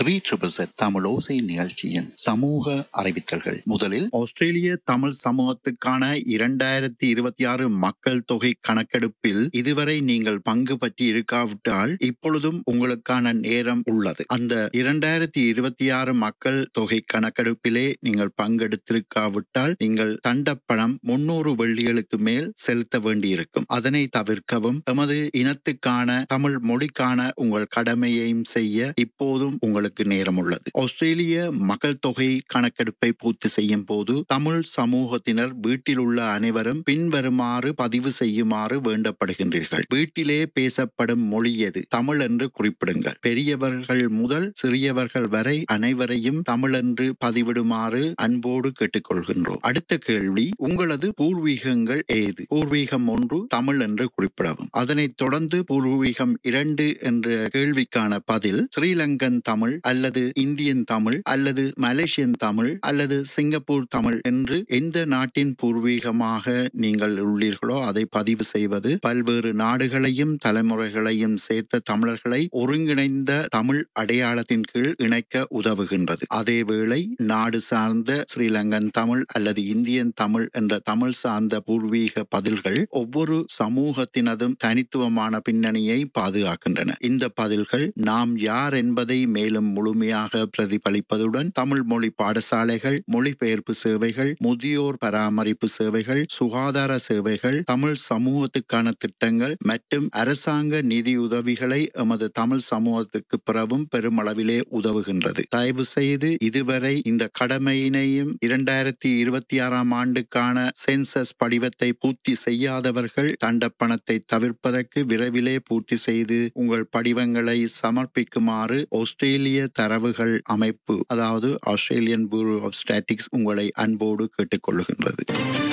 Three triple set Tamil ஓசை நிகழ்ச்சியின் சமூக அறிவித்தல்கள் முதலில் ஆஸ்திரேலிய தமிழ் சமூகத்துக்கான இரண்டாயிரத்தி இருபத்தி ஆறு மக்கள் தொகை கணக்கெடுப்பில் இதுவரை நீங்கள் பங்கு பற்றி இருக்காவிட்டால் இப்பொழுதும் உங்களுக்கான நேரம் உள்ளது அந்த இரண்டாயிரத்தி இருபத்தி ஆறு மக்கள் தொகை கணக்கெடுப்பிலே நீங்கள் பங்கெடுத்திருக்காவிட்டால் நீங்கள் தண்டப்பணம் முன்னூறு வெள்ளிகளுக்கு மேல் செலுத்த வேண்டியிருக்கும் அதனை தவிர்க்கவும் எமது இனத்துக்கான தமிழ் மொழிக்கான உங்கள் கடமையையும் செய்ய இப்போதும் உங்களுக்கு நேரம் உள்ளது ஆஸ்திரேலிய மக்கள் தொகை கணக்கெடுப்பை பூர்த்தி செய்யும் போது தமிழ் சமூகத்தினர் வீட்டில் உள்ள அனைவரும் பின்வருமாறு பதிவு செய்யுமாறு வேண்டப்படுகின்றீர்கள் வீட்டிலே பேசப்படும் மொழி எது தமிழ் என்று குறிப்பிடுங்கள் பெரியவர்கள் முதல் சிறியவர்கள் வரை அனைவரையும் தமிழ் என்று பதிவிடுமாறு அன்போடு கேட்டுக்கொள்கின்றோம் அடுத்த கேள்வி உங்களது பூர்வீகங்கள் ஏது பூர்வீகம் ஒன்று தமிழ் என்று குறிப்பிடவும் அதனைத் தொடர்ந்து பூர்வீகம் இரண்டு என்ற கேள்விக்கான பதில் ஸ்ரீலங்கன் தமிழ் அல்லது இந்தியன் தமிழ் அல்லது மலேசியன் தமிழ் அல்லது சிங்கப்பூர் தமிழ் என்று எந்த நாட்டின் பூர்வீகமாக நீங்கள் உள்ளீர்களோ அதை பதிவு செய்வது பல்வேறு நாடுகளையும் தலைமுறைகளையும் சேர்த்த தமிழர்களை ஒருங்கிணைந்த தமிழ் அடையாளத்தின் கீழ் இணைக்க உதவுகின்றது அதேவேளை நாடு சார்ந்த ஸ்ரீலங்கன் தமிழ் அல்லது இந்தியன் தமிழ் என்ற தமிழ் சார்ந்த பூர்வீக பதில்கள் ஒவ்வொரு சமூகத்தினதும் தனித்துவமான பின்னணியை பாதுகாக்கின்றன இந்த பதில்கள் நாம் யார் என்பதை மேலும் முழுமையாக பிரதிபலிப்பதுடன் தமிழ் மொழி பாடசாலைகள் மொழிபெயர்ப்பு சேவைகள் முதியோர் பராமரிப்பு சேவைகள் சுகாதார சேவைகள் தமிழ் சமூகத்துக்கான திட்டங்கள் மற்றும் அரசாங்க நிதியுதவிகளை எமது தமிழ் சமூகத்துக்கு பிறவும் பெருமளவிலே உதவுகின்றது தயவு செய்து இதுவரை இந்த கடமையினையும் இரண்டாயிரத்தி இருபத்தி ஆறாம் ஆண்டுக்கான சென்சஸ் படிவத்தை பூர்த்தி செய்யாதவர்கள் தண்டப்பணத்தை தவிர்ப்பதற்கு விரைவிலே பூர்த்தி செய்து உங்கள் படிவங்களை சமர்ப்பிக்குமாறு ஆஸ்திரேலிய தரவுகள் அமைப்பு அதாவது ஆஸ்திரேலியன் பியூரோ ஆஃப் ஸ்டாட்டிக்ஸ் உங்களை அன்போடு கேட்டுக்கொள்கின்றது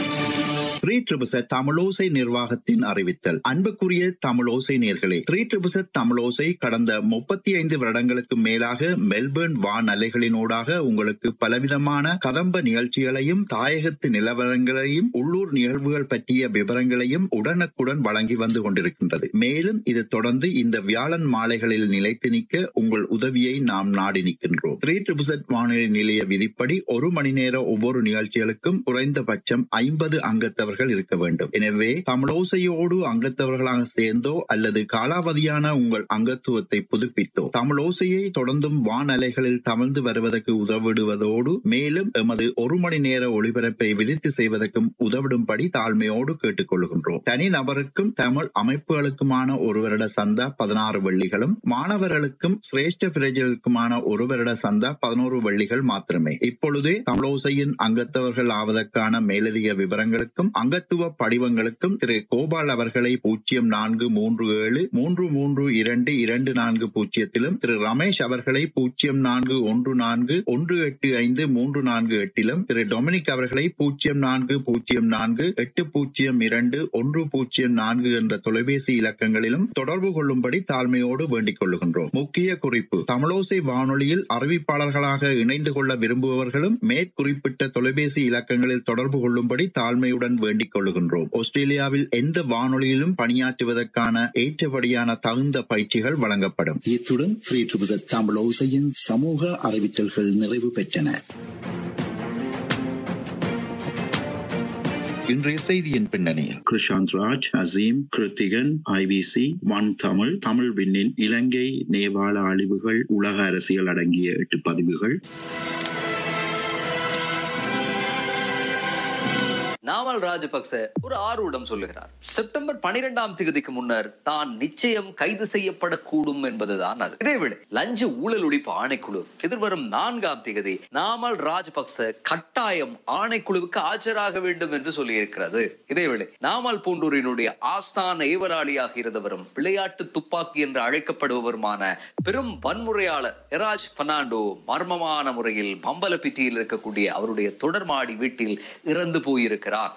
த்ரீ ட்ரிபிள் தமிழோசை நிர்வாகத்தின் அறிவித்தல் அன்புக்குரிய தமிழோசை நேர்களே த்ரீ ட்ரிபிள் தமிழோசை கடந்த முப்பத்தி ஐந்து வருடங்களுக்கு மேலாக மெல்பர்ன் வான் அலைகளினூடாக உங்களுக்கு பலவிதமான கதம்ப நிகழ்ச்சிகளையும் தாயகத்து நிலவரங்களையும் உள்ளூர் நிகழ்வுகள் பற்றிய விவரங்களையும் உடனுக்குடன் வழங்கி வந்து கொண்டிருக்கின்றது மேலும் இது தொடர்ந்து இந்த வியாழன் மாலைகளில் நிலைத்து நிற்க உங்கள் உதவியை நாம் நாடி நிற்கின்றோம் த்ரீ ட்ரிபிள் வானொலி நிலைய விதிப்படி ஒரு மணி நேர ஒவ்வொரு நிகழ்ச்சிகளுக்கும் குறைந்தபட்சம் ஐம்பது அங்கத்தவர் அங்கத்தவர்கள் இருக்க வேண்டும் எனவே தமிழோசையோடு அங்கத்தவர்களாக சேர்ந்தோ அல்லது காலாவதியான உங்கள் அங்கத்துவத்தை புதுப்பித்தோ தமிழோசையை தொடர்ந்தும் வான் அலைகளில் தமிழ்ந்து வருவதற்கு உதவிடுவதோடு மேலும் எமது ஒரு மணி நேர ஒளிபரப்பை விரித்து செய்வதற்கும் உதவிடும்படி தாழ்மையோடு கேட்டுக்கொள்கின்றோம் தனி நபருக்கும் தமிழ் அமைப்புகளுக்குமான ஒரு வருட சந்தா பதினாறு வெள்ளிகளும் மாணவர்களுக்கும் சிரேஷ்ட பிரஜர்களுக்குமான ஒரு வருட சந்தா பதினோரு வெள்ளிகள் மாத்திரமே இப்பொழுதே தமிழோசையின் அங்கத்தவர்கள் ஆவதற்கான மேலதிக விவரங்களுக்கும் அங்கத்துவ படிவங்களுக்கும் திரு கோபால் அவர்களை பூஜ்ஜியம் நான்கு மூன்று ஏழு மூன்று மூன்று இரண்டு இரண்டு நான்கு பூஜ்ஜியத்திலும் திரு ரமேஷ் அவர்களை பூஜ்ஜியம் நான்கு ஒன்று நான்கு ஒன்று எட்டு ஐந்து மூன்று நான்கு எட்டிலும் திரு டொமினிக் அவர்களை பூஜ்ஜியம் நான்கு பூஜ்ஜியம் நான்கு எட்டு பூஜ்ஜியம் இரண்டு ஒன்று பூஜ்ஜியம் நான்கு என்ற தொலைபேசி இலக்கங்களிலும் தொடர்பு கொள்ளும்படி தாழ்மையோடு வேண்டிக் கொள்ளுகின்றோம் முக்கிய குறிப்பு தமிழோசை வானொலியில் அறிவிப்பாளர்களாக இணைந்து கொள்ள விரும்புபவர்களும் மேற்குறிப்பிட்ட தொலைபேசி இலக்கங்களில் தொடர்பு கொள்ளும்படி தாழ்மையுடன் வேண்டிக் கொள்ளுகின்றோம் ஆஸ்திரேலியாவில் எந்த வானொலியிலும் பணியாற்றுவதற்கான ஏற்றபடியான தகுந்த பயிற்சிகள் வழங்கப்படும் இத்துடன் ஃப்ரீ ட்ரிபிள் தமிழ் ஓசையின் சமூக அறிவித்தல்கள் நிறைவு பெற்றன இன்றைய செய்தியின் பின்னணியில் கிருஷாந்த் ராஜ் அசீம் கிருத்திகன் ஐபிசி ஒன் தமிழ் தமிழ் விண்ணின் இலங்கை நேபாள அழிவுகள் உலக அரசியல் அடங்கிய எட்டு பதிவுகள் நாமல் ராஜபக்ச ஒரு ஆர்வடம் சொல்லுகிறார் செப்டம்பர் பனிரெண்டாம் தேதிக்கு முன்னர் தான் நிச்சயம் கைது செய்யப்படக்கூடும் என்பதுதான் அது இதேவேளை லஞ்ச ஊழல் ஒழிப்பு ஆணைக்குழு எதிர்வரும் நான்காம் தேதி நாமல் ராஜபக்ச கட்டாயம் ஆணைக்குழுவுக்கு ஆஜராக வேண்டும் என்று சொல்லியிருக்கிறது இதேவேளை நாமல் பூண்டூரினுடைய ஆஸ்தான ஏவராளியாக இருந்தவரும் விளையாட்டு துப்பாக்கி என்று அழைக்கப்படுபவருமான பெரும் வன்முறையாளர் எராஜ் பெர்னாண்டோ மர்மமான முறையில் பம்பலப்பிட்டியில் இருக்கக்கூடிய அவருடைய தொடர்மாடி வீட்டில் இறந்து போயிருக்கிறார்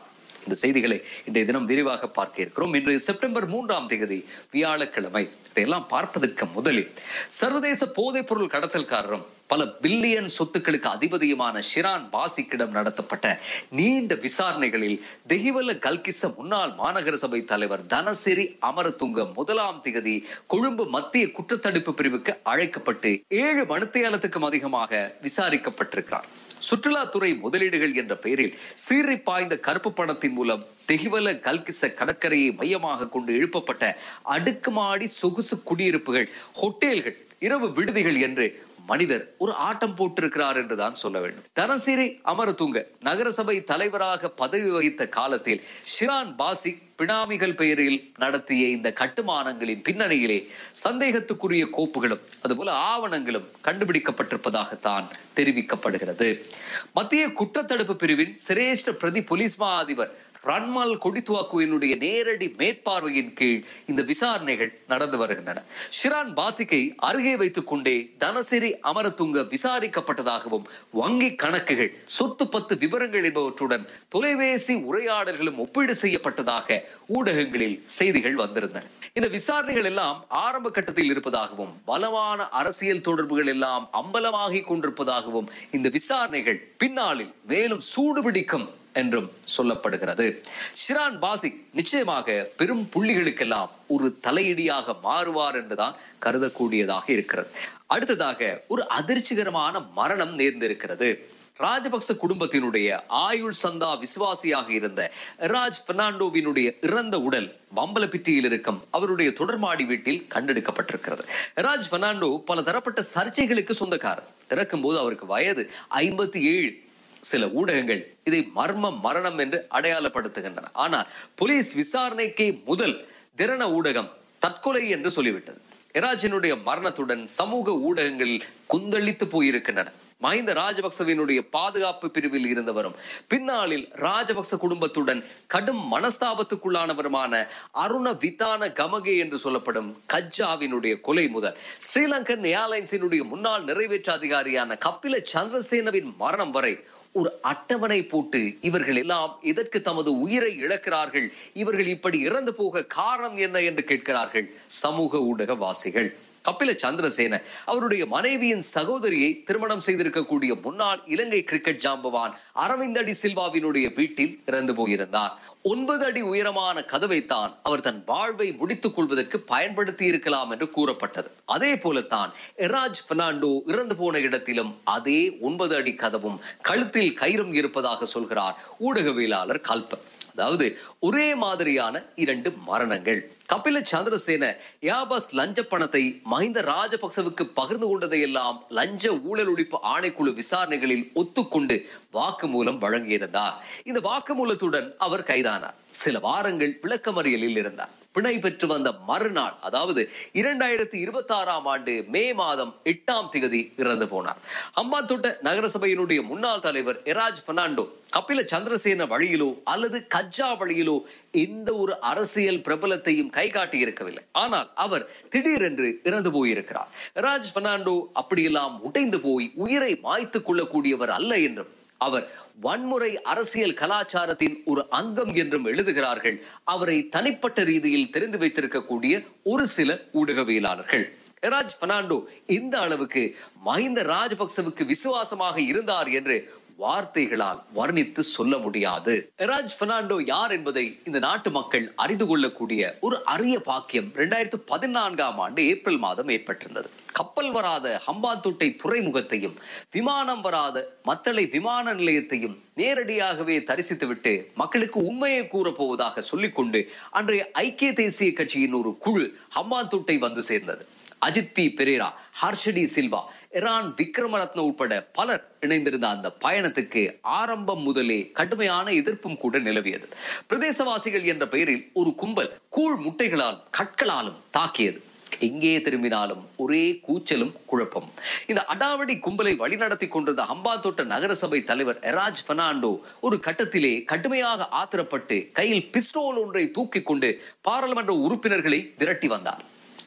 இந்த செய்திகளை இன்றைய தினம் விரிவாக பார்க்க இருக்கிறோம் இன்று செப்டம்பர் மூன்றாம் தேதி வியாழக்கிழமை இதையெல்லாம் பார்ப்பதற்கு முதலில் சர்வதேச போதைப் பொருள் கடத்தல்காரரும் பல பில்லியன் சொத்துக்களுக்கு அதிபதியுமான ஷிரான் பாசிக்கிடம் நடத்தப்பட்ட நீண்ட விசாரணைகளில் தெஹிவல கல்கிச முன்னாள் மாநகர சபை தலைவர் தனசிரி அமரதுங்க முதலாம் திகதி கொழும்பு மத்திய குற்றத்தடுப்பு பிரிவுக்கு அழைக்கப்பட்டு ஏழு மணித்தியாலத்துக்கும் அதிகமாக விசாரிக்கப்பட்டிருக்கிறார் சுற்றுலாத்துறை முதலீடுகள் என்ற பெயரில் சீறி பாய்ந்த கருப்பு பணத்தின் மூலம் தெஹிவல கல்கிச கடற்கரையை மையமாக கொண்டு எழுப்பப்பட்ட அடுக்குமாடி சொகுசு குடியிருப்புகள் ஹோட்டல்கள் இரவு விடுதிகள் என்று மனிதர் ஒரு ஆட்டம் போட்டிருக்கிறார் என்றுதான் சொல்ல வேண்டும் தனசிரி அமரதுங்க நகரசபை தலைவராக பதவி வகித்த காலத்தில் ஷிரான் பாசிக் பினாமிகள் பெயரில் நடத்திய இந்த கட்டுமானங்களின் பின்னணியிலே சந்தேகத்துக்குரிய கோப்புகளும் அதுபோல ஆவணங்களும் கண்டுபிடிக்கப்பட்டிருப்பதாகத்தான் தெரிவிக்கப்படுகிறது மத்திய குற்றத்தடுப்பு பிரிவின் சிரேஷ்ட பிரதி போலீஸ் மா அதிபர் ரன்மல் கொடித்துவாக்குவினுடைய நேரடி மேற்பார்வையின் கீழ் இந்த விசாரணைகள் நடந்து வருகின்றன ஷிரான் பாசிக்கை அருகே வைத்துக் கொண்டே தனசிரி அமரதுங்க விசாரிக்கப்பட்டதாகவும் வங்கி கணக்குகள் சொத்து பத்து விவரங்கள் என்பவற்றுடன் தொலைபேசி உரையாடல்களும் ஒப்பீடு செய்யப்பட்டதாக ஊடகங்களில் செய்திகள் வந்திருந்தன இந்த விசாரணைகள் எல்லாம் ஆரம்ப கட்டத்தில் இருப்பதாகவும் பலமான அரசியல் தொடர்புகள் எல்லாம் அம்பலமாகிக் கொண்டிருப்பதாகவும் இந்த விசாரணைகள் பின்னாளில் மேலும் சூடுபிடிக்கும் என்றும் சொல்லப்படுகிறது ஷிரான் பாசிக் நிச்சயமாக பெரும் புள்ளிகளுக்கெல்லாம் ஒரு தலையடியாக மாறுவார் என்றுதான் கருதக்கூடியதாக இருக்கிறது அடுத்ததாக ஒரு அதிர்ச்சிகரமான மரணம் நேர்ந்திருக்கிறது ராஜபக்ச குடும்பத்தினுடைய ஆயுள் சந்தா விசுவாசியாக இருந்த ராஜ் பெர்னாண்டோவினுடைய இறந்த உடல் பம்பலப்பிட்டியில் இருக்கும் அவருடைய தொடர்மாடி வீட்டில் கண்டெடுக்கப்பட்டிருக்கிறது ராஜ் பெர்னாண்டோ பல தரப்பட்ட சர்ச்சைகளுக்கு சொந்தக்காரர் இறக்கும்போது அவருக்கு வயது ஐம்பத்தி ஏழு சில ஊடகங்கள் இதை மர்ம மரணம் என்று அடையாளப்படுத்துகின்றன ஆனால் போலீஸ் விசாரணைக்கே முதல் திறன ஊடகம் தற்கொலை என்று சொல்லிவிட்டது எராஜினுடைய மரணத்துடன் சமூக ஊடகங்களில் குந்தளித்து போயிருக்கின்றன மஹிந்த ராஜபக்சவினுடைய பாதுகாப்பு பிரிவில் இருந்தவரும் பின்னாளில் ராஜபக்ச குடும்பத்துடன் கடும் மனஸ்தாபத்துக்குள்ளானவருமான அருண விதான கமகே என்று சொல்லப்படும் கஜ்ஜாவினுடைய கொலை முதல் ஸ்ரீலங்கன் ஏர்லைன்ஸினுடைய முன்னாள் நிறைவேற்ற அதிகாரியான கபில சந்திரசேனவின் மரணம் வரை ஒரு அட்டவணை போட்டு இவர்கள் எல்லாம் எதற்கு தமது உயிரை இழக்கிறார்கள் இவர்கள் இப்படி இறந்து போக காரணம் என்ன என்று கேட்கிறார்கள் சமூக ஊடக வாசிகள் கபில சந்திரசேன அவருடைய மனைவியின் சகோதரியை திருமணம் செய்திருக்கக்கூடிய முன்னாள் இலங்கை கிரிக்கெட் ஜாம்பவான் அரவிந்த் அடி சில்வாவினுடைய வீட்டில் இறந்து போயிருந்தார் ஒன்பது அடி உயரமான கதவைத்தான் அவர் தன் வாழ்வை முடித்துக் கொள்வதற்கு பயன்படுத்தி இருக்கலாம் என்று கூறப்பட்டது அதே போலத்தான் எராஜ் பெர்னாண்டோ இறந்து போன இடத்திலும் அதே ஒன்பது அடி கதவும் கழுத்தில் கயிறும் இருப்பதாக சொல்கிறார் ஊடகவியலாளர் கல்பன் அதாவது ஒரே மாதிரியான இரண்டு மரணங்கள் கபில சந்திரசேன யாபஸ் லஞ்ச பணத்தை மஹிந்த ராஜபக்சவுக்கு பகிர்ந்து கொண்டதையெல்லாம் லஞ்ச ஊழல் ஒழிப்பு ஆணைக்குழு விசாரணைகளில் ஒத்துக்கொண்டு வாக்குமூலம் வழங்கியிருந்தார் இந்த வாக்குமூலத்துடன் அவர் கைதானார் சில வாரங்கள் விளக்கமறியலில் இருந்தார் பிணை பெற்று வந்த மறுநாள் அதாவது இரண்டாயிரத்தி இருபத்தி ஆறாம் ஆண்டு மே மாதம் எட்டாம் திகதி இறந்து போனார் அம்பாத்தோட்ட நகரசபையினுடைய முன்னாள் தலைவர் எராஜ் பெர்னாண்டோ கபில சந்திரசேன வழியிலோ அல்லது கஜ்ஜா வழியிலோ எந்த ஒரு அரசியல் பிரபலத்தையும் கை காட்டி இருக்கவில்லை ஆனால் அவர் திடீரென்று இறந்து போயிருக்கிறார் ராஜ் பெர்னாண்டோ அப்படியெல்லாம் உடைந்து போய் உயிரை மாய்த்துக் கொள்ளக்கூடியவர் அல்ல என்றும் அவர் வன்முறை அரசியல் கலாச்சாரத்தின் ஒரு அங்கம் என்றும் எழுதுகிறார்கள் அவரை தனிப்பட்ட ரீதியில் தெரிந்து வைத்திருக்கக்கூடிய ஒரு சில ஊடகவியலாளர்கள் எராஜ் பெர்னாண்டோ இந்த அளவுக்கு மஹிந்த ராஜபக்சவுக்கு விசுவாசமாக இருந்தார் என்று வார்த்தைகளால் வர்ணித்து சொல்ல முடியாது எராஜ் பெர்னாண்டோ யார் என்பதை இந்த நாட்டு மக்கள் அறிந்து கொள்ளக்கூடிய ஒரு அரிய பாக்கியம் இரண்டாயிரத்து பதினான்காம் ஆண்டு ஏப்ரல் மாதம் ஏற்பட்டிருந்தது கப்பல் வராத ஹம்பாந்தோட்டை துறைமுகத்தையும் விமானம் வராத மத்தளை விமான நிலையத்தையும் நேரடியாகவே தரிசித்துவிட்டு மக்களுக்கு உண்மையை கூறப் போவதாக சொல்லிக்கொண்டு அன்றைய ஐக்கிய தேசிய கட்சியின் ஒரு குழு ஹம்பாந்தோட்டை வந்து சேர்ந்தது அஜித் பி பெரேரா ஹர்ஷடி சில்வா இரான் விக்ரமரத்ன உட்பட பலர் இணைந்திருந்த அந்த பயணத்துக்கு ஆரம்பம் முதலே கடுமையான எதிர்ப்பும் கூட நிலவியது பிரதேசவாசிகள் என்ற பெயரில் ஒரு கும்பல் கூழ் முட்டைகளால் கற்களாலும் தாக்கியது எங்கே திரும்பினாலும் ஒரே கூச்சலும் குழப்பம் இந்த அடாவடி கும்பலை வழிநடத்தி கொண்டிருந்த ஹம்பாந்தோட்ட நகரசபை தலைவர் எராஜ் பெர்னாண்டோ ஒரு கட்டத்திலே கடுமையாக ஆத்திரப்பட்டு கையில் பிஸ்டோல் ஒன்றை தூக்கிக் கொண்டு பாராளுமன்ற உறுப்பினர்களை விரட்டி வந்தார்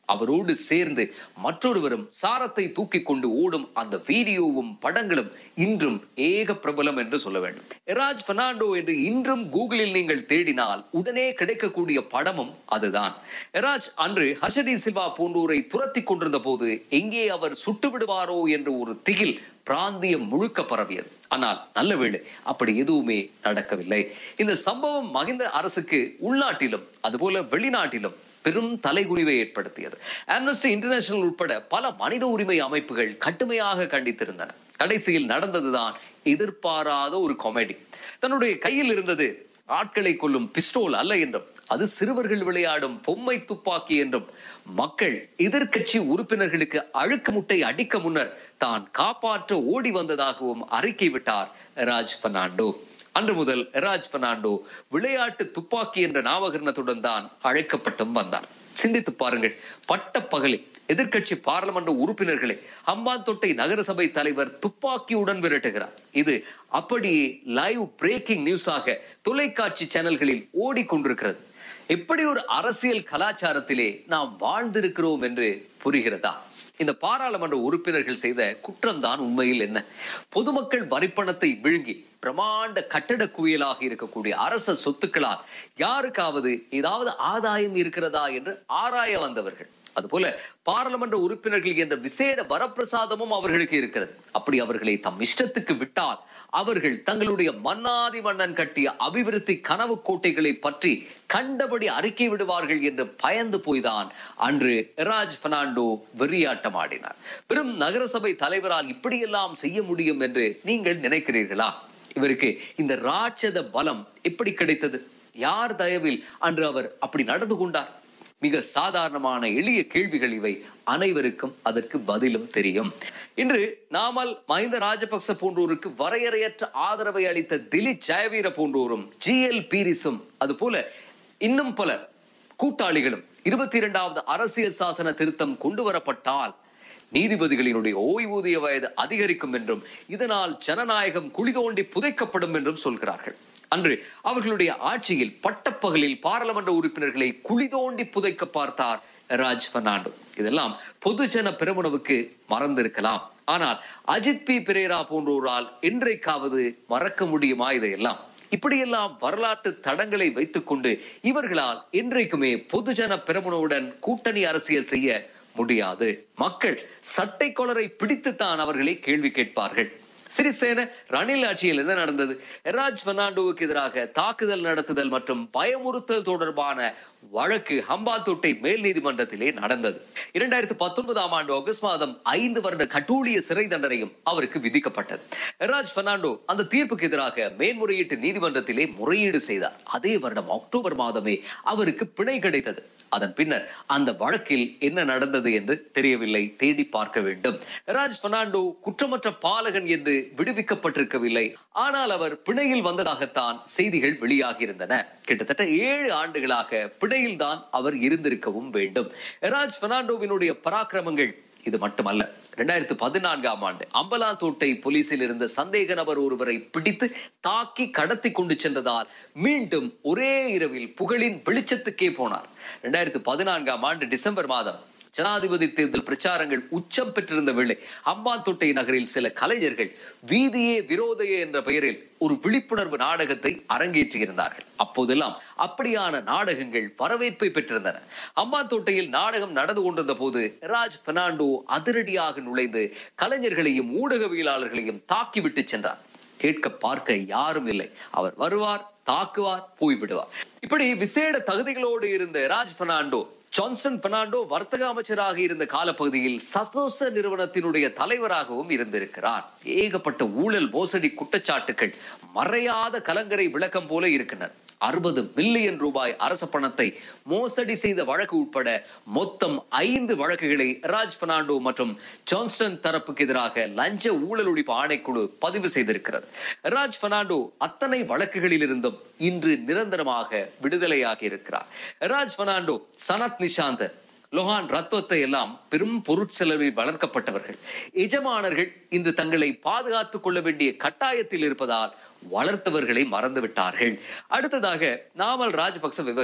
அவரோடு சேர்ந்து மற்றொருவரும் சாரத்தை தூக்கி கொண்டு ஓடும் அந்த வீடியோவும் படங்களும் இன்றும் ஏக பிரபலம் என்று சொல்ல வேண்டும் எராஜ் பெர்னாண்டோ என்று இன்றும் கூகுளில் நீங்கள் தேடினால் உடனே கிடைக்கக்கூடிய படமும் அதுதான் எராஜ் அன்று ஹர்ஷடி சில்வா போன்றோரை துரத்தி கொண்டிருந்த போது எங்கே அவர் சுட்டு விடுவாரோ என்று ஒரு திகில் பிராந்தியம் முழுக்க பரவியது ஆனால் நல்ல வேளை அப்படி எதுவுமே நடக்கவில்லை இந்த சம்பவம் மகிந்த அரசுக்கு உள்நாட்டிலும் அதுபோல வெளிநாட்டிலும் பெரும் தலைகுனிவை ஏற்படுத்தியது ஆம்னஸ்டி இன்டர்நேஷனல் உட்பட பல மனித உரிமை அமைப்புகள் கடுமையாக கண்டித்திருந்தன கடைசியில் நடந்ததுதான் எதிர்பாராத ஒரு காமெடி தன்னுடைய கையில் இருந்தது ஆட்களை கொல்லும் பிஸ்டோல் அல்ல என்றும் அது சிறுவர்கள் விளையாடும் பொம்மை துப்பாக்கி என்றும் மக்கள் எதிர்க்கட்சி உறுப்பினர்களுக்கு அழுக்கு முட்டை அடிக்க முன்னர் தான் காப்பாற்ற ஓடி வந்ததாகவும் அறிக்கை விட்டார் ராஜ் பெர்னாண்டோ அன்று முதல் ராஜ் பெர்னாண்டோ விளையாட்டு துப்பாக்கி என்ற நாமகரணத்துடன் தான் அழைக்கப்பட்டும் வந்தார் சிந்தித்து பாருங்கள் பட்ட பகலில் எதிர்க்கட்சி பாராளுமன்ற உறுப்பினர்களை ஹம்பாந்தோட்டை நகரசபை தலைவர் துப்பாக்கியுடன் விரட்டுகிறார் இது அப்படியே லைவ் பிரேக்கிங் நியூஸாக தொலைக்காட்சி சேனல்களில் ஓடிக்கொண்டிருக்கிறது எப்படி ஒரு அரசியல் கலாச்சாரத்திலே நாம் வாழ்ந்திருக்கிறோம் என்று புரிகிறதா இந்த பாராளுமன்ற உறுப்பினர்கள் செய்த குற்றம்தான் உண்மையில் என்ன பொதுமக்கள் வரிப்பணத்தை விழுங்கி பிரமாண்ட கட்டட குவியலாக இருக்கக்கூடிய அரச சொத்துக்களால் யாருக்காவது ஏதாவது ஆதாயம் இருக்கிறதா என்று ஆராய வந்தவர்கள் அதுபோல பாராளுமன்ற உறுப்பினர்கள் என்ற விசேட வரப்பிரசாதமும் அவர்களுக்கு இருக்கிறது அப்படி அவர்களை தம் இஷ்டத்துக்கு விட்டால் அவர்கள் தங்களுடைய மன்னாதி மன்னன் கட்டிய அபிவிருத்தி கனவு கோட்டைகளை பற்றி கண்டபடி அறிக்கை விடுவார்கள் என்று பயந்து போய்தான் அன்று எராஜ் பெர்னாண்டோ வெறியாட்டம் ஆடினார் பெரும் நகரசபை தலைவரால் இப்படியெல்லாம் செய்ய முடியும் என்று நீங்கள் நினைக்கிறீர்களா இவருக்கு இந்த ராட்சத பலம் எப்படி கிடைத்தது யார் தயவில் அன்று அவர் அப்படி நடந்து கொண்டார் மிக சாதாரணமான எளிய கேள்விகள் இவை அனைவருக்கும் அதற்கு பதிலும் தெரியும் இன்று நாமல் மஹிந்த ராஜபக்ச போன்றோருக்கு வரையறையற்ற ஆதரவை அளித்த திலீப் ஜெயவீர போன்றோரும் ஜி எல் பீரிஸும் அது போல இன்னும் பல கூட்டாளிகளும் இருபத்தி இரண்டாவது அரசியல் சாசன திருத்தம் கொண்டு வரப்பட்டால் நீதிபதிகளினுடைய ஓய்வூதிய வயது அதிகரிக்கும் என்றும் இதனால் ஜனநாயகம் குழி தோண்டி புதைக்கப்படும் என்றும் சொல்கிறார்கள் அன்று அவர்களுடைய ஆட்சியில் பட்டப்பகலில் பாராளுமன்ற உறுப்பினர்களை குழி தோண்டி புதைக்க பார்த்தார் ராஜ் பெர்னாண்டோ இதெல்லாம் பொதுஜன பெருமுனவுக்கு மறந்திருக்கலாம் ஆனால் அஜித் பி பிரேரா போன்றோரால் இன்றைக்காவது மறக்க முடியுமா இதையெல்லாம் இப்படியெல்லாம் வரலாற்று தடங்களை வைத்துக்கொண்டு இவர்களால் இன்றைக்குமே பொதுஜன பெருமுனவுடன் கூட்டணி அரசியல் செய்ய முடியாது மக்கள் சட்டை கொளரை பிடித்துத்தான் அவர்களை கேள்வி கேட்பார்கள் சிறிசேன ரணில் ஆட்சியில் என்ன நடந்தது எராஜ் பெர்னாண்டோவுக்கு எதிராக தாக்குதல் நடத்துதல் மற்றும் பயமுறுத்தல் தொடர்பான வழக்கு ஹம்பாந்தோட்டை மேல் நீதிமன்றத்திலே நடந்தது இரண்டாயிரத்தி பத்தொன்பதாம் ஆண்டு ஆகஸ்ட் மாதம் ஐந்து வருட கட்டூழிய சிறை தண்டனையும் அவருக்கு விதிக்கப்பட்டது எராஜ் பெர்னாண்டோ அந்த தீர்ப்புக்கு எதிராக மேன்முறையீட்டு நீதிமன்றத்திலே முறையீடு செய்தார் அதே வருடம் அக்டோபர் மாதமே அவருக்கு பிணை கிடைத்தது அதன் பின்னர் அந்த வழக்கில் என்ன நடந்தது என்று தெரியவில்லை தேடி பார்க்க வேண்டும் ராஜ் பெர்னாண்டோ குற்றமற்ற பாலகன் என்று விடுவிக்கப்பட்டிருக்கவில்லை ஆனால் அவர் பிணையில் வந்ததாகத்தான் செய்திகள் வெளியாகியிருந்தன கிட்டத்தட்ட ஏழு ஆண்டுகளாக பிணையில் தான் அவர் இருந்திருக்கவும் வேண்டும் ராஜ் பெர்னாண்டோவினுடைய பராக்கிரமங்கள் இது மட்டுமல்ல இரண்டாயிரத்து பதினான்காம் ஆண்டு அம்பலாந்தோட்டை போலீசில் இருந்த சந்தேக நபர் ஒருவரை பிடித்து தாக்கி கடத்தி கொண்டு சென்றதால் மீண்டும் ஒரே இரவில் புகழின் வெளிச்சத்துக்கே போனார் இரண்டாயிரத்து பதினான்காம் ஆண்டு டிசம்பர் மாதம் ஜனாதிபதி தேர்தல் பிரச்சாரங்கள் உச்சம் பெற்றிருந்த வேளை அம்பாந்தோட்டை நகரில் சில கலைஞர்கள் வீதியே விரோதையே என்ற பெயரில் ஒரு விழிப்புணர்வு நாடகத்தை அரங்கேற்றியிருந்தார்கள் அப்போதெல்லாம் அப்படியான நாடகங்கள் வரவேற்பை பெற்றிருந்தன அம்பாந்தோட்டையில் நாடகம் நடந்து கொண்டிருந்த போது ராஜ் பெர்னாண்டோ அதிரடியாக நுழைந்து கலைஞர்களையும் ஊடகவியலாளர்களையும் தாக்கிவிட்டு சென்றார் கேட்க பார்க்க யாரும் இல்லை அவர் வருவார் தாக்குவார் போய்விடுவார் இப்படி விசேட தகுதிகளோடு இருந்த ராஜ் பெர்னாண்டோ ஜான்சன் பெர்னாண்டோ வர்த்தக அமைச்சராக இருந்த காலப்பகுதியில் சசோச நிறுவனத்தினுடைய தலைவராகவும் இருந்திருக்கிறார் ஏகப்பட்ட ஊழல் மோசடி குற்றச்சாட்டுகள் மறையாத கலங்கரை விளக்கம் போல இருக்கின்றன அறுபது மில்லியன் ரூபாய் அரச பணத்தை மோசடி செய்த வழக்கு உட்பட மொத்தம் ஐந்து வழக்குகளை ராஜ் பெர்னாண்டோ மற்றும் ஜான்ஸ்டன் தரப்புக்கு எதிராக லஞ்ச ஊழல் ஒழிப்பு ஆணைக்குழு பதிவு செய்திருக்கிறது ராஜ் பெர்னாண்டோ அத்தனை வழக்குகளில் இருந்தும் இன்று நிரந்தரமாக விடுதலையாகி இருக்கிறார் ராஜ் பெர்னாண்டோ சனத் நிஷாந்த் லொஹான் ரத்வத்தை எல்லாம் பெரும் பொருட்செலவில் வளர்க்கப்பட்டவர்கள் எஜமானர்கள் இன்று தங்களை பாதுகாத்துக் கொள்ள வேண்டிய கட்டாயத்தில் இருப்பதால் வளர்த்தவர்களை மறந்து விட்டார்கள் அடுத்ததாக நாமல் ராஜபக்ச விவகாரம்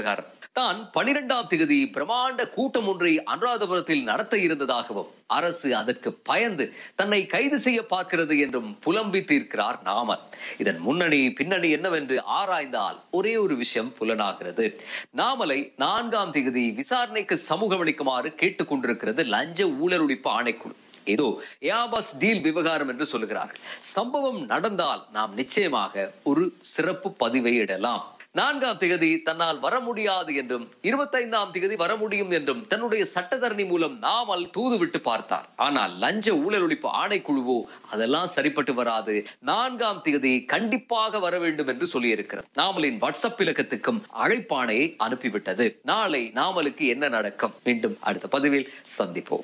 தான் பனிரெண்டாம் திகதி பிரமாண்ட கூட்டம் ஒன்றை அனுராதபுரத்தில் நடத்த இருந்ததாகவும் அரசு அதற்கு பயந்து தன்னை கைது செய்ய பார்க்கிறது என்றும் புலம்பி தீர்க்கிறார் நாமல் இதன் முன்னணி பின்னணி என்னவென்று ஆராய்ந்தால் ஒரே ஒரு விஷயம் புலனாகிறது நாமலை நான்காம் திகதி விசாரணைக்கு சமூகம் அளிக்குமாறு கேட்டுக் கொண்டிருக்கிறது லஞ்ச ஊழல் ஒழிப்பு ஆணைக்குழு ஏதோ ஏபாஸ் டீல் விவகாரம் என்று சொல்லுகிறார்கள் சம்பவம் நடந்தால் நாம் நிச்சயமாக ஒரு சிறப்பு பதிவை இடலாம் நான்காம் திகதி தன்னால் வர முடியாது என்றும் இருபத்தைந்தாம் திகதி வர முடியும் என்றும் தன்னுடைய சட்டத்தரணி மூலம் நாமல் தூது விட்டு பார்த்தார் ஆனால் லஞ்ச ஊழல் ஒழிப்பு ஆணைக்குழுவோ அதெல்லாம் சரிப்பட்டு வராது நான்காம் திகதி கண்டிப்பாக வர வேண்டும் என்று சொல்லியிருக்கிறது நாமலின் வாட்ஸ்அப் இலக்கத்துக்கும் அழைப்பாணையை அனுப்பிவிட்டது நாளை நாமலுக்கு என்ன நடக்கும் மீண்டும் அடுத்த பதிவில் சந்திப்போம்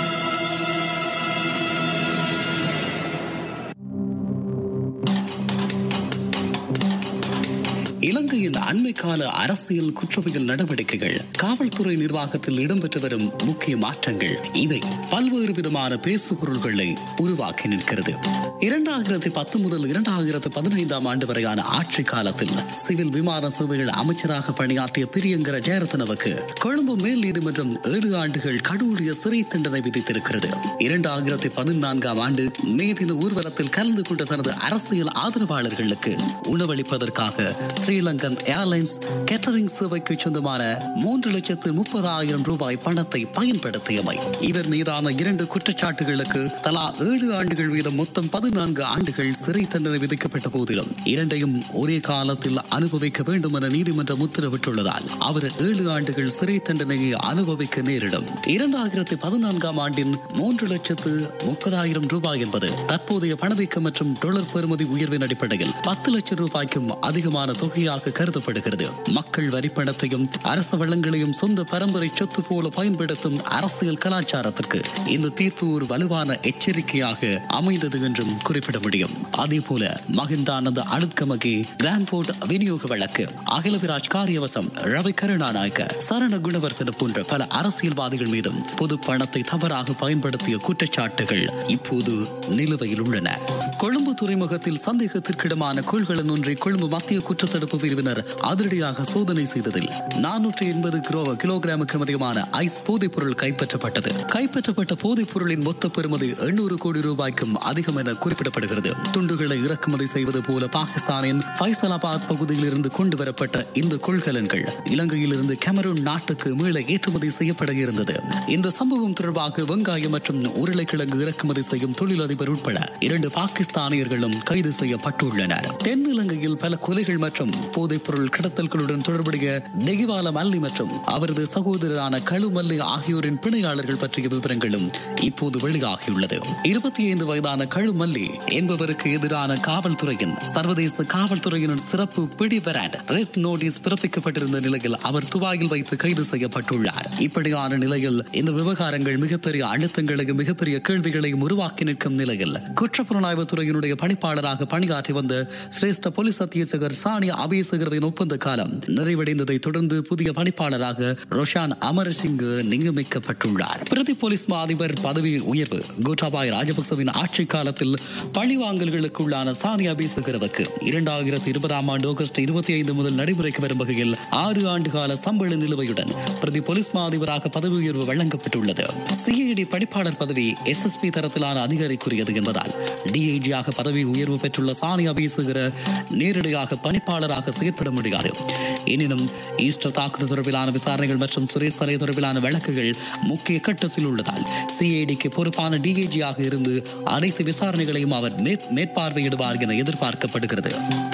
இலங்கையின் அண்மை கால அரசியல் குற்றவியல் நடவடிக்கைகள் காவல்துறை நிர்வாகத்தில் இடம்பெற்று வரும் முக்கிய மாற்றங்கள் இவை பல்வேறு விதமான பேசுபொருள்களை உருவாக்கி நிற்கிறது இரண்டாயிரத்தி பத்து முதல் இரண்டாயிரத்தி பதினைந்தாம் ஆண்டு வரையான ஆட்சி காலத்தில் சிவில் விமான சேவைகள் அமைச்சராக பணியாற்றிய பிரியங்கர ஜெயரத்னவுக்கு கொழும்பு மேல் நீதிமன்றம் ஏழு ஆண்டுகள் கடூழிய சிறை தண்டனை விதித்திருக்கிறது இரண்டாயிரத்தி பதினான்காம் ஆண்டு மே தின ஊர்வலத்தில் கலந்து கொண்ட தனது அரசியல் ஆதரவாளர்களுக்கு உணவளிப்பதற்காக ஸ்ரீலங்கன் ஏர்லைன்ஸ் கேட்டரிங் சேவைக்கு சொந்தமான மூன்று லட்சத்து முப்பதாயிரம் ரூபாய் பணத்தை பயன்படுத்தியமை இவர் மீதான இரண்டு குற்றச்சாட்டுகளுக்கு தலா ஏழு ஆண்டுகள் வீதம் மொத்தம் பதினான்கு ஆண்டுகள் சிறை தண்டனை விதிக்கப்பட்ட போதிலும் இரண்டையும் ஒரே காலத்தில் அனுபவிக்க வேண்டும் என நீதிமன்றம் உத்தரவிட்டுள்ளதால் அவர் ஏழு ஆண்டுகள் சிறை தண்டனையை அனுபவிக்க நேரிடும் இரண்டாயிரத்தி பதினான்காம் ஆண்டின் மூன்று லட்சத்து முப்பதாயிரம் ரூபாய் என்பது தற்போதைய பணவீக்கம் மற்றும் டொலர் பெறுமதி உயர்வின் அடிப்படையில் பத்து லட்சம் ரூபாய்க்கும் அதிகமான தொகையாக கருதப்படுகிறது மக்கள் வரிப்பணத்தையும் அரசு வளங்களையும் சொந்த பரம்பரை சொத்து போல பயன்படுத்தும் அரசியல் கலாச்சாரத்திற்கு இந்த தீர்ப்பு ஒரு வலுவான எச்சரிக்கையாக அமைந்தது என்றும் குறிப்பிட முடியும் அதே போல மகிந்தானந்த அழுத்கமகி கிராண்ட்போர்ட் விநியோக வழக்கு அகிலவிராஜ் காரியவசம் ரவி கருணாநாயக்க சரண குணவர்த்தன போன்ற பல அரசியல்வாதிகள் மீதும் பொது பணத்தை தவறாக பயன்படுத்திய குற்றச்சாட்டுகள் இப்போது நிலுவையில் உள்ளன கொழும்பு துறைமுகத்தில் சந்தேகத்திற்கிடமான கொள்கலன் ஒன்றை கொழும்பு மத்திய குற்றத்தடுப்பு பிரிவினர் அதிரடியாக சோதனை செய்ததில் நானூற்றி எண்பது கிலோ கிலோகிராமுக்கும் அதிகமான ஐஸ் போதைப் பொருள் கைப்பற்றப்பட்டது கைப்பற்றப்பட்ட போதைப் பொருளின் மொத்த பெறுமதி எண்ணூறு கோடி ரூபாய்க்கும் அதிகம் என குறிப்பிடப்படுகிறது துண்டுகளை இறக்குமதி செய்வது போல பாகிஸ்தானின் ஃபைசலாபாத் பகுதியில் இருந்து கொண்டு வரப்பட்ட இந்த கொள்கலன்கள் இலங்கையில் இருந்து கேமரூன் நாட்டுக்கு மீள ஏற்றுமதி செய்யப்பட இருந்தது இந்த சம்பவம் தொடர்பாக வெங்காயம் மற்றும் உருளைக்கிழங்கு இறக்குமதி செய்யும் தொழிலதிபர் உட்பட இரண்டு பாகிஸ்தானியர்களும் கைது செய்யப்பட்டுள்ளனர் தென் இலங்கையில் பல கொலைகள் மற்றும் போதைப் பொருள் கடத்தல்களுடன் தொடர்புடைய நெகிவால மல்லி மற்றும் அவரது சகோதரரான கழுமல்லி ஆகியோரின் பிணையாளர்கள் பற்றிய விவரங்களும் இப்போது வெளியாகியுள்ளது இருபத்தி ஐந்து வயதான கழுமல்லி என்பவருக்கு எதிரான காவல்துறையின் சர்வதேச காவல்துறையின் சிறப்பு பிடி வராண்ட் ரெட் நோட்டீஸ் பிறப்பிக்கப்பட்டிருந்த நிலையில் அவர் துபாயில் வைத்து கைது செய்யப்பட்டுள்ளார் இப்படியான நிலையில் இந்த விவகாரங்கள் மிகப்பெரிய அழுத்தங்களையும் மிகப்பெரிய கேள்விகளையும் உருவாக்கி நிற்கும் நிலையில் குற்றப்புலனாய்வு துறையினுடைய பணிப்பாளராக பணியாற்றி வந்த சிரேஷ்ட போலீஸ் அத்தியட்சகர் சாணி அபேசகரின் ஒப்பந்த காலம் நிறைவடைந்ததை தொடர்ந்து புதிய பணிப்பாளராக ரோஷான் அமரசிங் நியமிக்கப்பட்டுள்ளார் பிரதி போலீஸ் மா அதிபர் பதவி உயர்வு கோட்டாபாய் ராஜபக்சவின் ஆட்சி காலத்தில் பழிவாங்கல்களுக்குள்ளான சாணி அபேசகரவுக்கு இரண்டாயிரத்தி இருபதாம் ஆண்டு ஆகஸ்ட் இருபத்தி ஐந்து முதல் நடைமுறைக்கு வரும் வகையில் ஆறு ஆண்டு கால சம்பள நிலுவையுடன் பிரதி போலீஸ் மா அதிபராக பதவி உயர்வு வழங்கப்பட்டுள்ளது சிஐடி பணிப்பாளர் பதவி எஸ்எஸ்பி தரத்திலான அதிகாரிக்குரியது என்பதால் டிஐஜியாக பதவி உயர்வு பெற்றுள்ள சாணி அபேசகர நேரடியாக பணிப்பாளராக செயற்பட முடியாது எனினும் ஈஸ்டர் தாக்குதல் தொடர்பிலான விசாரணைகள் மற்றும் சுரேஷ் சரை தொடர்பிலான வழக்குகள் முக்கிய கட்டத்தில் உள்ளதால் சிஐடிக்கு பொறுப்பான டிஐஜியாக இருந்து அனைத்து விசாரணைகளையும் அவர் மே- மேற்பார்வையிடுவார் என எதிர்பார்க்கப்படுகிறது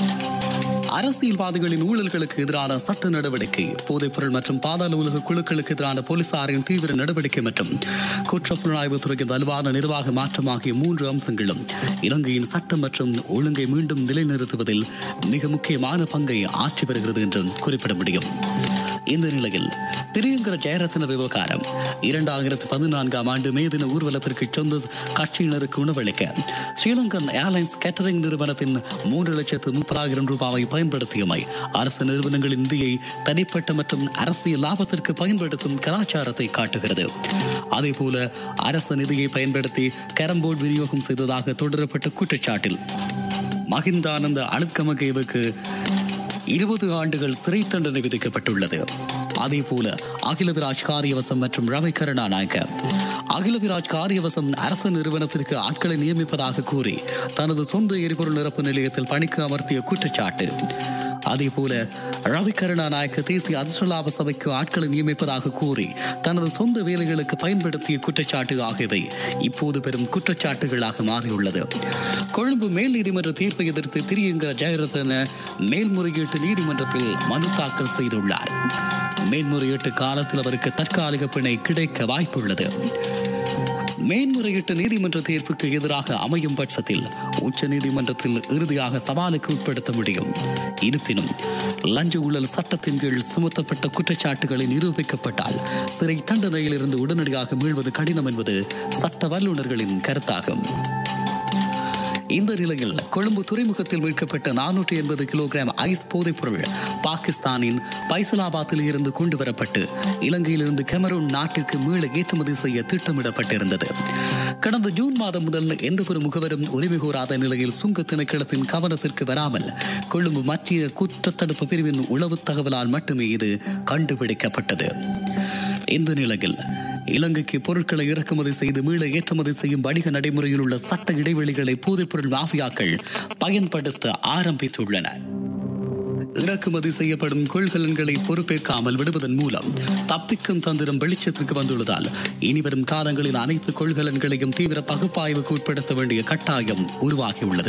அரசியல்வாதிகளின் ஊழல்களுக்கு எதிரான சட்ட நடவடிக்கை போதைப்பொருள் மற்றும் பாதாள உலக குழுக்களுக்கு எதிரான போலீசாரின் தீவிர நடவடிக்கை மற்றும் குற்றப்புலனாய்வு துறையின் வலுவான நிர்வாக மாற்றம் ஆகிய மூன்று அம்சங்களும் இலங்கையின் சட்டம் மற்றும் ஒழுங்கை மீண்டும் நிலைநிறுத்துவதில் மிக முக்கியமான பங்கை ஆற்றி வருகிறது என்றும் குறிப்பிட முடியும் இந்த நிலையில் பிரியங்கர ஜெயரத்ன விவகாரம் இரண்டாயிரத்து பதினான்காம் ஆண்டு மே தின ஊர்வலத்திற்கு சொந்த கட்சியினருக்கு உணவளிக்க ஸ்ரீலங்கன் ஏர்லைன்ஸ் கேட்டரிங் நிறுவனத்தின் மூன்று லட்சத்து முப்பதாயிரம் ரூபாவை பயன்படுத்தியமை அரசு நிறுவனங்களின் நிதியை தனிப்பட்ட மற்றும் அரசியல் லாபத்திற்கு பயன்படுத்தும் கலாச்சாரத்தை காட்டுகிறது அதேபோல அரசு நிதியை பயன்படுத்தி கேரம்போர்டு விநியோகம் செய்ததாக தொடரப்பட்ட குற்றச்சாட்டில் மகிந்தானந்த அழுத்கமகேவுக்கு இருபது ஆண்டுகள் சிறை தண்டனை விதிக்கப்பட்டுள்ளது அதே போல அகிலவிராஜ் காரியவசம் மற்றும் ரவி கருணாநாயக்க அகிலவிராஜ் காரியவசம் அரசு நிறுவனத்திற்கு ஆட்களை நியமிப்பதாக கூறி தனது சொந்த எரிபொருள் நிரப்பு நிலையத்தில் பணிக்கு அமர்த்திய குற்றச்சாட்டு அதே போல ரவி கருணாநாயக்க தேசிய அதிர்ஷ்டலாப சபைக்கு ஆட்களை நியமிப்பதாக கூறி தனது சொந்த வேலைகளுக்கு பயன்படுத்திய குற்றச்சாட்டு ஆகியவை இப்போது பெரும் குற்றச்சாட்டுகளாக மாறியுள்ளது கொழும்பு மேல் நீதிமன்ற தீர்ப்பை எதிர்த்து பிரியங்கர ஜெயரத்ன மேல்முறையீட்டு நீதிமன்றத்தில் மனு தாக்கல் செய்துள்ளார் மேல்முறையீட்டு காலத்தில் அவருக்கு தற்காலிக பிணை கிடைக்க வாய்ப்புள்ளது மேன்முறையீட்டு நீதிமன்ற தீர்ப்புக்கு எதிராக அமையும் பட்சத்தில் உச்ச நீதிமன்றத்தில் இறுதியாக சவாலுக்கு உட்படுத்த முடியும் இருப்பினும் லஞ்ச ஊழல் சட்டத்தின் கீழ் சுமத்தப்பட்ட குற்றச்சாட்டுகளை நிரூபிக்கப்பட்டால் சிறை தண்டனையிலிருந்து உடனடியாக மீள்வது கடினம் என்பது சட்ட வல்லுநர்களின் கருத்தாகும் இந்த நிலையில் கொழும்பு துறைமுகத்தில் மீட்கப்பட்ட நானூற்றி எண்பது கிலோகிராம் ஐஸ் போதைப் பொருள் பாகிஸ்தானின் பைசலாபாத்தில் இருந்து கொண்டு வரப்பட்டு இலங்கையிலிருந்து கெமரூன் நாட்டிற்கு மீள ஏற்றுமதி செய்ய திட்டமிடப்பட்டிருந்தது கடந்த ஜூன் மாதம் முதல் எந்த ஒரு முகவரும் உரிமை கோராத நிலையில் சுங்க திணைக்களத்தின் கவனத்திற்கு வராமல் கொழும்பு மத்திய குற்றத்தடுப்பு பிரிவின் உளவு தகவலால் மட்டுமே இது கண்டுபிடிக்கப்பட்டது இந்த நிலையில் இலங்கைக்கு பொருட்களை இறக்குமதி செய்து மீள ஏற்றுமதி செய்யும் வணிக நடைமுறையில் உள்ள சட்ட இடைவெளிகளை போதைப்பொருள் மாஃபியாக்கள் பயன்படுத்த ஆரம்பித்துள்ளன இறக்குமதி செய்யப்படும் கொள்கலன்களை பொறுப்பேற்காமல் விடுவதன் மூலம் தப்பிக்கும் தந்திரம் வெளிச்சத்திற்கு வந்துள்ளதால் இனிவரும் காலங்களில் அனைத்து கொள்கலன்களையும் தீவிர பகுப்பாய்வுக்கு உட்படுத்த வேண்டிய கட்டாயம் உருவாகியுள்ளது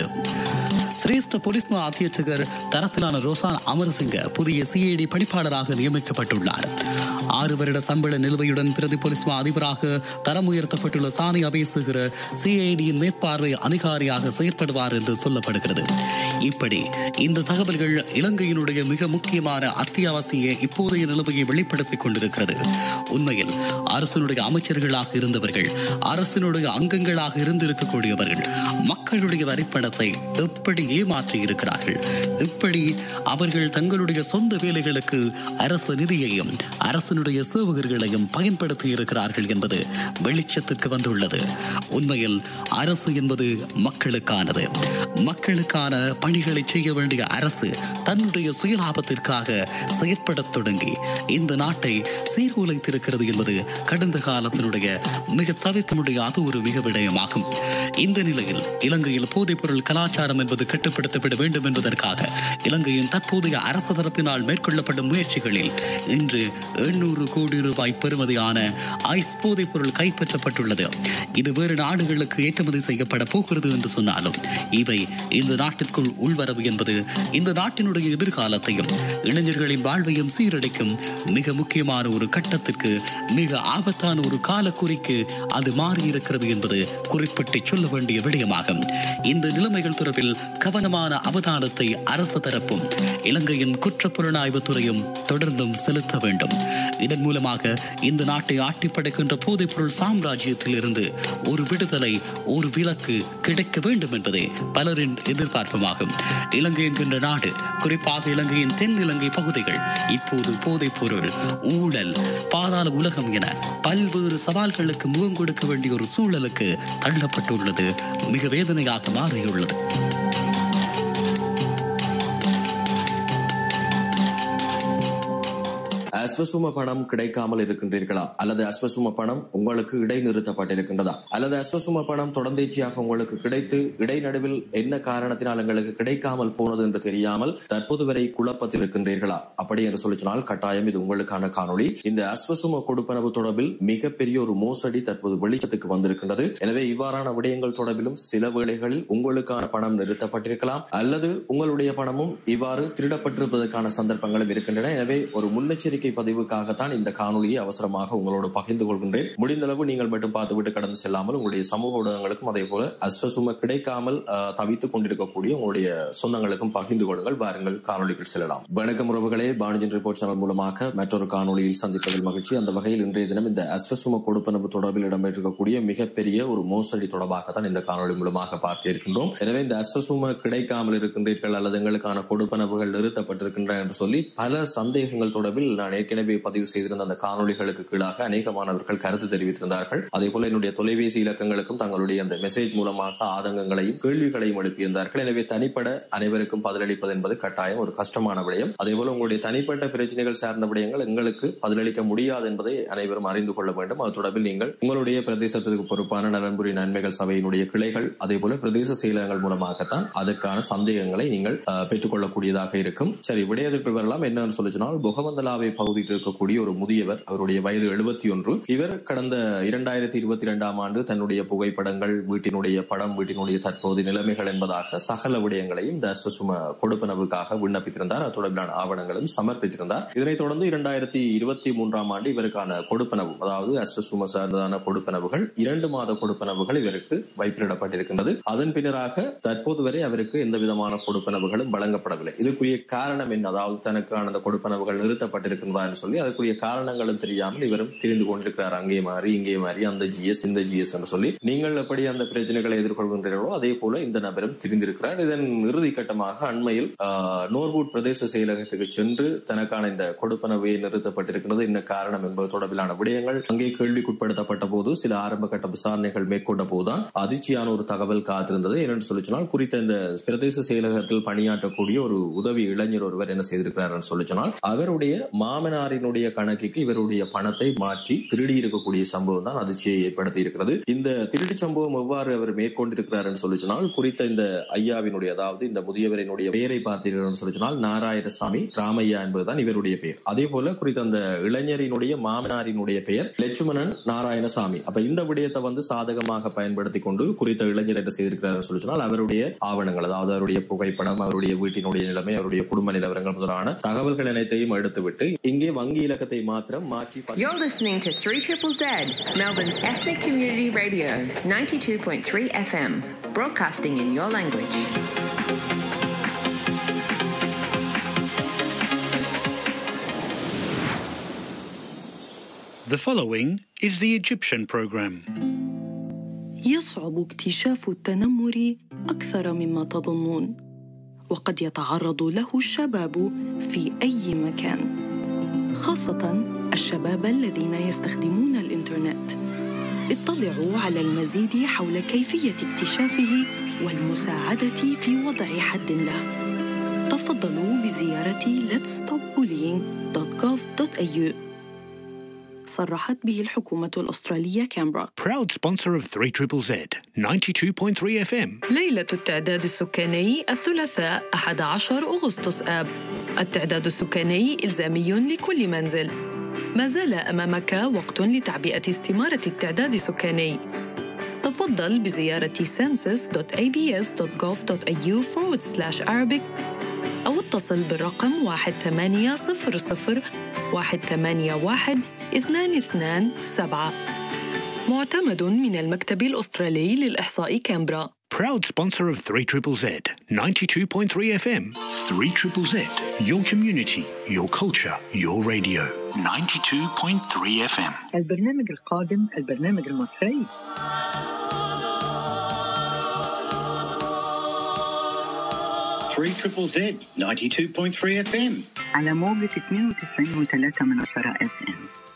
சிரேஷ்ட போலீஸ் மா அத்தியட்சகர் தரத்திலான ரோசான் அமரசிங்க புதிய சிஐடி பணிப்பாளராக நியமிக்கப்பட்டுள்ளார் ஆறு வருட சம்பள நிலுவையுடன் பிரதி போலீஸ் மா அதிபராக தரம் உயர்த்தப்பட்டுள்ள சாணி அபேசுகிற சிஐடியின் மேற்பார்வை அதிகாரியாக செயற்படுவார் என்று சொல்லப்படுகிறது இப்படி இந்த தகவல்கள் இலங்கையினுடைய மிக முக்கியமான அத்தியாவசிய இப்போதைய நிலைமையை வெளிப்படுத்திக் கொண்டிருக்கிறது உண்மையில் அரசனுடைய அமைச்சர்களாக இருந்தவர்கள் அரசினுடைய அங்கங்களாக இருந்திருக்கக்கூடியவர்கள் மக்களுடைய வரிப்பணத்தை எப்படி ஏமாற்றி இருக்கிறார்கள் இப்படி அவர்கள் தங்களுடைய சொந்த வேலைகளுக்கு அரசு நிதியையும் அரசனுடைய சேவகர்களையும் பயன்படுத்தி இருக்கிறார்கள் என்பது வெளிச்சத்துக்கு வந்துள்ளது உண்மையில் அரசு என்பது மக்களுக்கானது மக்களுக்கான பணிகளை செய்ய வேண்டிய அரசு தன்னுடைய சுயலாபத்திற்காக செயற்படத் தொடங்கி இந்த நாட்டை சீர்குலைத்திருக்கிறது என்பது கடந்த காலத்தினுடைய மிக தவிர்க்க முடியாத ஒரு மிக விடயமாகும் இந்த நிலையில் இலங்கையில் போதைப்பொருள் கலாச்சாரம் என்பது கட்டுப்படுத்தப்பட வேண்டும் என்பதற்காக இலங்கையின் தற்போதைய அரசு தரப்பினால் மேற்கொள்ளப்படும் முயற்சிகளில் இன்று எண்ணூறு கோடி ரூபாய் பெறுமதியான ஐஸ் போதைப் பொருள் கைப்பற்றப்பட்டுள்ளது இது வேறு நாடுகளுக்கு ஏற்றுமதி செய்யப்பட போகிறது என்று சொன்னாலும் இவை இந்த நாட்டிற்குள் உள்வரவு என்பது இந்த நாட்டினுடைய எதிர்காலத்தையும் இளைஞர்களின் வாழ்வையும் சீரழிக்கும் மிக முக்கியமான ஒரு கட்டத்திற்கு மிக ஆபத்தான ஒரு காலக்குறிக்கு அது மாறியிருக்கிறது என்பது குறிப்பிட்டு சொல்ல வேண்டிய விடயமாகும் இந்த நிலைமைகள் தொடர்பில் கவனமான அவதானத்தை அரசு தரப்பும் இலங்கையின் குற்றப்புலனாய்வு துறையும் தொடர்ந்தும் செலுத்த வேண்டும் இதன் மூலமாக இந்த நாட்டை ஆட்டி படைக்கின்ற போதைப் பொருள் சாம்ராஜ்யத்தில் இருந்து ஒரு விடுதலை ஒரு விலக்கு கிடைக்க வேண்டும் என்பதே பலரின் எதிர்பார்ப்புமாகும் இலங்கை என்கின்ற நாடு குறிப்பாக இலங்கையின் தென் இலங்கை பகுதிகள் இப்போது போதைப் பொருள் ஊழல் பாதாள உலகம் என பல்வேறு சவால்களுக்கு முகம் கொடுக்க வேண்டிய ஒரு சூழலுக்கு தள்ளப்பட்டுள்ளது மிக வேதனையாக மாறியுள்ளது அஸ்வசும பணம் கிடைக்காமல் இருக்கின்றீர்களா அல்லது அஸ்வசும பணம் உங்களுக்கு இடைநிறுத்தப்பட்டிருக்கின்றதா அல்லது அஸ்வசும பணம் தொடர்ந்தேச்சியாக உங்களுக்கு கிடைத்து இடைநடுவில் என்ன காரணத்தினால் எங்களுக்கு கிடைக்காமல் போனது என்று தெரியாமல் தற்போது வரை குழப்பத்தில் இருக்கின்றீர்களா அப்படி என்று சொல்லி சொன்னால் கட்டாயம் இது உங்களுக்கான காணொளி இந்த அஸ்வசும கொடுப்பனவு தொடர்பில் மிகப்பெரிய ஒரு மோசடி தற்போது வெளிச்சத்துக்கு வந்திருக்கின்றது எனவே இவ்வாறான விடயங்கள் தொடர்பிலும் சில வேளைகளில் உங்களுக்கான பணம் நிறுத்தப்பட்டிருக்கலாம் அல்லது உங்களுடைய பணமும் இவ்வாறு திருடப்பட்டிருப்பதற்கான சந்தர்ப்பங்களும் இருக்கின்றன எனவே ஒரு முன்னெச்சரிக்கை பதிவுக்காகத்தான் இந்த காணொலியை அவசரமாக உங்களோடு பகிர்ந்து கொள்கின்றேன் முடிந்த அளவு நீங்கள் மட்டும் பார்த்துவிட்டு கடந்து செல்லாமல் உங்களுடைய சமூக ஊடகங்களுக்கும் அதே போல அஸ்வசும கிடைக்காமல் ஆஹ், தவித்துக் கொண்டிருக்கக்கூடிய உங்களுடைய சொந்தங்களுக்கும் பகிர்ந்து கொள்ளுங்கள் வாருங்கள் காணொலிகள் செல்லலாம் வணக்கம் உறவுகளே பாணிஜன் ரிப்போர்ட் சேனல் மூலமாக மற்றொரு காணொலியில் சந்திப்பதில் மகிழ்ச்சி அந்த வகையில் இன்றைய தினம் இந்த அஸ்வசும கொடுப்பனவு தொடர்பில் இடம்பெற்றிருக்கக்கூடிய மிகப்பெரிய ஒரு மோசடி தொடர்பாக தான் இந்த காணொலி மூலமாக பார்க்க இருக்கின்றோம் எனவே இந்த அஸ்வசும கிடைக்காமல் இருக்கின்றீர்கள் அல்லது எங்களுக்கான கொடுப்பனவுகள் நிறுத்தப்பட்டிருக்கின்றன என்று சொல்லி பல சந்தேகங்கள் தொடர்பில் நான் ஏற்கனவே ஏற்கனவே பதிவு செய்திருந்த அந்த காணொளிகளுக்கு கீழாக அநேக மாணவர்கள் கருத்து தெரிவித்திருந்தார்கள் அதே போல என்னுடைய தொலைபேசி இலக்கங்களுக்கும் தங்களுடைய அந்த மெசேஜ் மூலமாக ஆதங்கங்களையும் கேள்விகளையும் எழுப்பியிருந்தார்கள் எனவே தனிப்பட அனைவருக்கும் பதிலளிப்பது என்பது கட்டாயம் ஒரு கஷ்டமான விடயம் அதே போல உங்களுடைய தனிப்பட்ட பிரச்சனைகள் சார்ந்த விடயங்கள் எங்களுக்கு பதிலளிக்க முடியாது என்பதை அனைவரும் அறிந்து கொள்ள வேண்டும் அது தொடர்பில் நீங்கள் உங்களுடைய பிரதேசத்திற்கு பொறுப்பான நலன்புரி நன்மைகள் சபையினுடைய கிளைகள் அதே போல பிரதேச செயலகங்கள் மூலமாகத்தான் அதற்கான சந்தேகங்களை நீங்கள் அஹ், பெற்றுக்கொள்ளக்கூடியதாக இருக்கும் சரி விடயத்திற்கு வரலாம் என்னன்னு சொல்லி சொன்னால் பொகவந்தலாவை பகுதியில் இருக்கக்கூடிய ஒரு முதியவர் அவருடைய வயது எழுபத்தி ஒன்று இவர் கடந்த இரண்டாயிரத்தி இருபத்தி இரண்டாம் ஆண்டு தன்னுடைய புகைப்படங்கள் வீட்டினுடைய படம் வீட்டினுடைய தற்போது நிலைமைகள் என்பதாக சகல விடயங்களையும் இந்த அஸ்வசும கொடுப்பனவுக்காக விண்ணப்பித்திருந்தார் அது தொடர்பிலான ஆவணங்களும் சமர்ப்பித்திருந்தார் இதனைத் தொடர்ந்து இரண்டாயிரத்தி இருபத்தி மூன்றாம் ஆண்டு இவருக்கான கொடுப்பனவு அதாவது அஸ்வசும சார்ந்ததான கொடுப்பனவுகள் இரண்டு மாத கொடுப்பனவுகள் இவருக்கு வைப்பிலிடப்பட்டிருக்கின்றது அதன் பின்னராக தற்போது வரை அவருக்கு எந்த விதமான கொடுப்பனவுகளும் வழங்கப்படவில்லை இதுக்குரிய காரணம் என்ன அதாவது தனக்கான அந்த கொடுப்பனவுகள் நிறுத்தப்பட்டிருக்கின்றதா என்று சொல்லி அதற்குரிய காரணங்களும் தெரியாமல் இவரும் தெரிந்து கொண்டிருக்கிறார் அங்கே மாறி இங்கே மாறி அந்த ஜிஎஸ் இந்த ஜிஎஸ் என்று சொல்லி நீங்கள் எப்படி அந்த பிரச்சனைகளை எதிர்கொள்கின்றீர்களோ அதே போல இந்த நபரும் தெரிந்திருக்கிறார் இதன் இறுதி கட்டமாக அண்மையில் ஆஹ், நோர்வூட் பிரதேச செயலகத்துக்கு சென்று தனக்கான இந்த கொடுப்பனவை நிறுத்தப்பட்டிருக்கிறது என்ன காரணம் என்பது தொடர்பிலான விடயங்கள் அங்கே கேள்விக்குட்படுத்தப்பட்ட போது சில ஆரம்ப கட்ட விசாரணைகள் மேற்கொண்ட போதுதான் அதிர்ச்சியான ஒரு தகவல் காத்திருந்தது என்னென்னு சொல்லி சொன்னால் குறித்த இந்த பிரதேச செயலகத்தில் பணியாற்றக்கூடிய ஒரு உதவி இளைஞர் ஒருவர் என்ன செய்திருக்கிறார் சொல்லி சொன்னால் அவருடைய மாமனாரினுடைய கணக்குக்கு இவருடைய பணத்தை மாற்றி திருடி இருக்கக்கூடிய சம்பவம் தான் அதிர்ச்சியை ஏற்படுத்தி இருக்கிறது இந்த திருடி சம்பவம் எவ்வாறு அவர் மேற்கொண்டிருக்கிறார் என்று சொல்லி சொன்னால் குறித்த இந்த ஐயாவினுடைய அதாவது இந்த முதியவரினுடைய பெயரை பார்த்தீர்கள் சொல்லி சொன்னால் நாராயணசாமி ராமையா என்பதுதான் இவருடைய பெயர் அதே போல குறித்த அந்த இளைஞரினுடைய மாமனாரினுடைய பெயர் லட்சுமணன் நாராயணசாமி அப்ப இந்த விடயத்தை வந்து சாதகமாக பயன்படுத்தி கொண்டு குறித்த இளைஞர் என்ன செய்திருக்கிறார் சொல்லி சொன்னால் அவருடைய ஆவணங்கள் அதாவது அவருடைய புகைப்படம் அவருடைய வீட்டினுடைய நிலைமை அவருடைய குடும்ப நிலவரங்கள் முதலான தகவல்கள் அனைத்தையும் எடுத்துவிட்டு இங்கே வங்கி இலக்கத்தை மாத்திரம் மாற்றி பதிவு You're listening to 3 Triple Z, Melbourne's ethnic community radio, 92.3 FM, broadcasting in your language. The following is the Egyptian program. يصعب اكتشاف التنمر اكثر مما تظنون وقد يتعرض له الشباب في اي مكان خاصه الشباب الذين يستخدمون الانترنت اطلعوا على المزيد حول كيفيه اكتشافه والمساعده في وضع حد له تفضلوا بزياره letstopbullying.gov.au صرحت به الحكومة الأسترالية كامبرا Proud sponsor of 3 Triple Z, 92.3 FM. ليلة التعداد السكاني الثلاثاء 11 أغسطس آب التعداد السكاني إلزامي لكل منزل ما زال أمامك وقت لتعبئة استمارة التعداد السكاني تفضل بزيارة census.abs.gov.au forward slash Arabic أو اتصل بالرقم 1800 181 227 معتمد من المكتب الأسترالي للإحصاء كامبرا Proud sponsor of 3 Triple Z, 92.3 FM. 3 Triple Z, your community, your culture, your radio. 92.3 FM. البرنامج القادم البرنامج المصري Three Triple Z, 92.3 FM. على موجة 92 و3 من عشرة اف ام